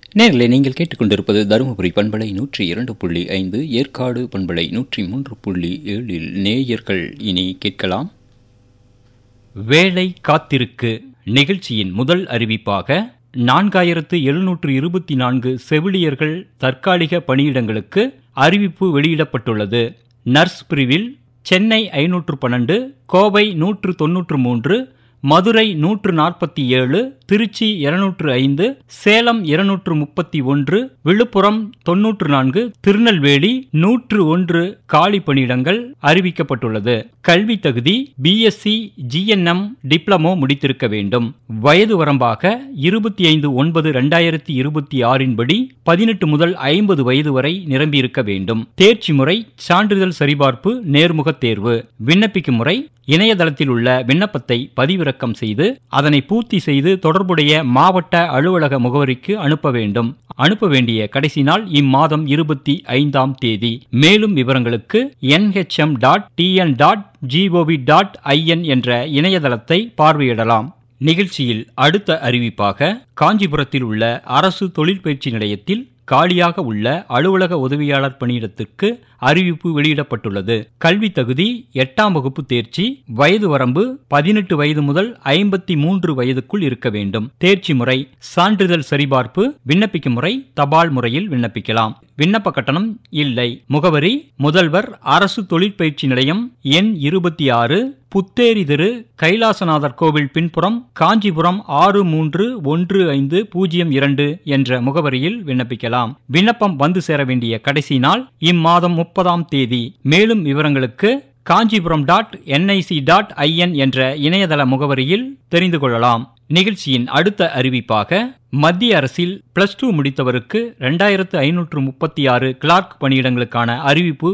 நேரில் நீங்கள் கேட்டுக்கொண்டிருப்பது தருமபுரி பண்பலை நூற்றி இரண்டு புள்ளி ஐந்து ஏற்காடு பண்பலை நூற்றி மூன்று புள்ளி ஏழில் நேயர்கள் இனி கேட்கலாம் வேலை காத்திருக்கு நிகழ்ச்சியின் முதல் அறிவிப்பாக நான்காயிரத்து எழுநூற்று இருபத்தி நான்கு செவிலியர்கள் தற்காலிக பணியிடங்களுக்கு அறிவிப்பு வெளியிடப்பட்டுள்ளது நர்ஸ் பிரிவில் சென்னை ஐநூற்று பன்னெண்டு கோவை நூற்று தொன்னூற்று மூன்று மதுரை நூற்று நாற்பத்தி ஏழு திருச்சி இருநூற்று ஐந்து சேலம் இருநூற்று முப்பத்தி ஒன்று விழுப்புரம் தொன்னூற்று நான்கு திருநெல்வேலி நூற்று ஒன்று காலி பணியிடங்கள் அறிவிக்கப்பட்டுள்ளது கல்வி தகுதி பிஎஸ்சி ஜிஎன்எம் டிப்ளமோ முடித்திருக்க வேண்டும் வயது வரம்பாக இருபத்தி ஐந்து ஒன்பது இரண்டாயிரத்தி இருபத்தி ஆறின் படி பதினெட்டு முதல் ஐம்பது வயது வரை நிரம்பியிருக்க வேண்டும் தேர்ச்சி முறை சான்றிதழ் சரிபார்ப்பு நேர்முக தேர்வு விண்ணப்பிக்கும் முறை இணையதளத்தில் உள்ள விண்ணப்பத்தை பதிவிறக்கம் செய்து அதனை பூர்த்தி செய்து தொடர்புடைய மாவட்ட அலுவலக முகவரிக்கு அனுப்ப வேண்டும் அனுப்ப வேண்டிய கடைசி நாள் இம்மாதம் இருபத்தி ஐந்தாம் தேதி மேலும் விவரங்களுக்கு NHM dot TN dot GOV dot IN என்ற இணையதளத்தை பார்வையிடலாம் நிகழ்ச்சியில் அடுத்த அறிவிப்பாக காஞ்சிபுரத்தில் உள்ள அரசு தொழிற்பயிற்சி நிலையத்தில் காலியாக உள்ள அலுவலக உதவியாளர் பணியிடத்திற்கு அறிவிப்பு வெளியிடப்பட்டுள்ளது கல்வி தகுதி எட்டாம் வகுப்பு தேர்ச்சி வயது வரம்பு பதினெட்டு வயது முதல் ஐம்பத்தி மூன்று வயதுக்குள் இருக்க வேண்டும் தேர்ச்சி முறை சான்றிதழ் சரிபார்ப்பு விண்ணப்பிக்கும் முறை தபால் முறையில் விண்ணப்பிக்கலாம் விண்ணப்ப கட்டணம் இல்லை முகவரி முதல்வர் அரசு தொழிற்பயிற்சி நிலையம் எண் இருபத்தி ஆறு புத்தேரி தெரு கைலாசநாதர் கோவில் பின்புறம் காஞ்சிபுரம் ஆறு மூன்று ஒன்று ஐந்து பூஜ்ஜியம் இரண்டு என்ற முகவரியில் விண்ணப்பிக்கலாம் விண்ணப்பம் வந்து சேர வேண்டிய கடைசி நாள் இம்மாதம் முப்பதாம் தேதி மேலும் விவரங்களுக்கு Kanchipuram dot NIC dot IN என்ற இணையதள முகவரியில் தெரிந்து கொள்ளலாம் நிகழ்ச்சியின் அடுத்த அறிவிப்பாக மத்திய அரசில் பிளஸ் டூ முடித்தவருக்கு இரண்டாயிரத்து ஐநூற்று முப்பத்தி ஆறு கிளார்க் பணியிடங்களுக்கான அறிவிப்பு